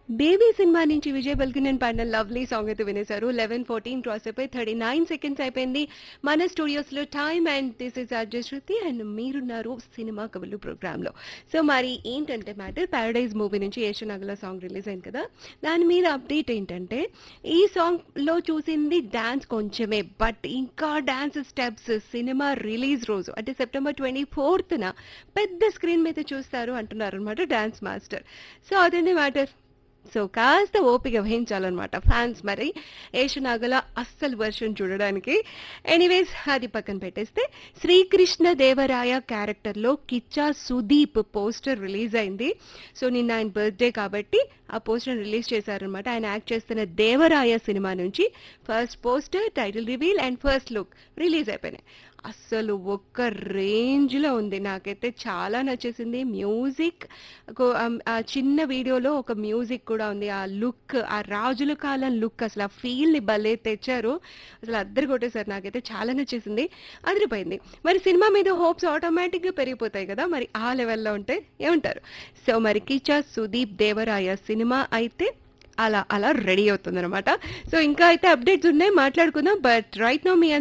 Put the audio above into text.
baby cinema నుంచి విజయ్ బల్కినన్ పాడిన lovely song అయితే వినేశారు లెవెన్ ఫోర్టీన్ క్రాస్ అయిపోయి థర్టీ నైన్ సెకండ్స్ అయిపోయింది మన స్టూడియోస్ లో time and this is Arjun Shruti and మీరున్నారు సినిమా కబుర్లు ప్రోగ్రామ్ లో సో మరి ఏంటంటే మ్యాటర్ ప్యారడైజ్ మూవీ నుంచి యేషనగల సాంగ్ రిలీజ్ అయింది కదా దాని మీద అప్డేట్ ఏంటంటే ఈ సాంగ్ లో చూసింది డాన్స్ కొంచెమే బట్ ఇంకా డాన్స్ స్టెప్స్ సినిమా రిలీజ్ రోజు అంటే సెప్టెంబర్ ట్వంటీ ఫోర్త్న పెద్ద స్క్రీన్ మీద చూస్తారు అంటున్నారు అనమాట డాన్స్ మాస్టర్ సో అదండి మ్యాటర్ సో కాస్త ఓపిక వహించాలన్నమాట ఫ్యాన్స్ మరి ఏషనాగల అస్సలు వర్షన్ చూడడానికి ఎనీవేస్ అది పక్కన పెట్టేస్తే శ్రీకృష్ణ దేవరాయ క్యారెక్టర్లో కిచ్చా సుదీప్ పోస్టర్ రిలీజ్ అయింది సో నిన్న ఆయన బర్త్డే కాబట్టి ఆ పోస్టర్ రిలీజ్ చేశారనమాట ఆయన యాక్ట్ చేస్తున్న దేవరాయ సినిమా నుంచి first poster title reveal and first look release అయిపోయినాయి అస్సలు ఒక్క రేంజ్లో ఉంది నాకైతే చాలా నచ్చేసింది మ్యూజిక్ కో- ఆ- ఆ చిన్న వీడియోలో ఒక మ్యూజిక్ కూడా ఉంది ఆ లుక్ ఆ రాజుల కాలం లుక్ అసలు ఆ ఫీల్ని భలే తెచ్చారు అసలు అద్దరు కొట్టేశారు నాకైతే చాలా నచ్చేసింది అదిరిపోయింది మరి సినిమా మీద హోప్స్ ఆటోమేటిక్గా పెరిగిపోతాయి కదా మరి ఆ లెవెల్లో ఉంటే ఏమంటారు సో మరి కిచా సుదీప్ దేవరాయ సినిమా అయితే అలా అలా రెడీ అవుతుంది అనమాట సో ఇంకా అయితే అప్డేట్స్ ఉన్నాయి మాట్లాడుకుందాం బట్ రైట్ నో మీ